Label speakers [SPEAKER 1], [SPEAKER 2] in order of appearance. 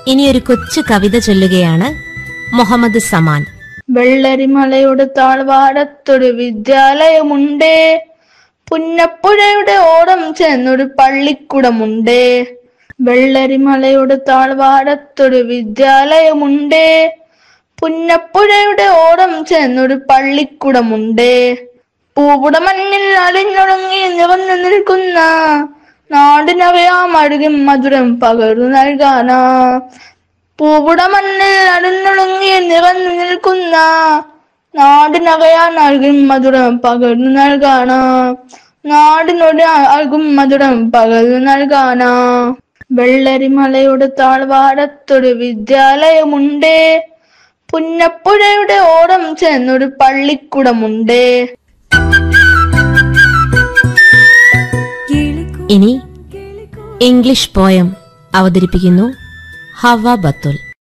[SPEAKER 1] ഇനിയൊരു കൊച്ചു കവിത ചൊല്ലുകയാണ് മുഹമ്മദ് സമാൻ
[SPEAKER 2] വെള്ളരിമലയുടെ താഴ്വാരത്തൊരു വിദ്യാലയമുണ്ടേ പുന്നപ്പുഴയുടെ ഓടം ചെന്നൊരു പള്ളിക്കുടമുണ്ടേ വെള്ളരിമലയുടെ താഴ്വാരത്തൊരു വിദ്യാലയമുണ്ടേ പുന്നപ്പുഴയുടെ ഓടം ചെന്നൊരു പള്ളിക്കുടമുണ്ടേ പൂവുട മണ്ണിൽ അലിഞ്ഞൊടുങ്ങി നിറഞ്ഞു നിൽക്കുന്ന നാടിനവയാം അഴുകും മധുരം പകർന്നു നൽകാനാ പൂവുട മണ്ണിൽ അടിഞ്ഞൊടുങ്ങി നിറഞ്ഞു നിൽക്കുന്ന നാടിനകയാൻ അഴുകും മധുരം പകർന്നു നൽകാനാ നാടിനൊരു അഴുകും മധുരം പകർന്നു നൽകാനാ വെള്ളരിമലയുടെ താഴ്വാരത്തൊരു വിദ്യാലയമുണ്ടേ പുന്നപ്പുഴയുടെ ഓടം ചെന്നൊരു പള്ളിക്കുടമുണ്ടേ
[SPEAKER 1] ഇനി ഇംഗ്ലീഷ് പോയം അവതരിപ്പിക്കുന്നു ഹവ ബത്തുൽ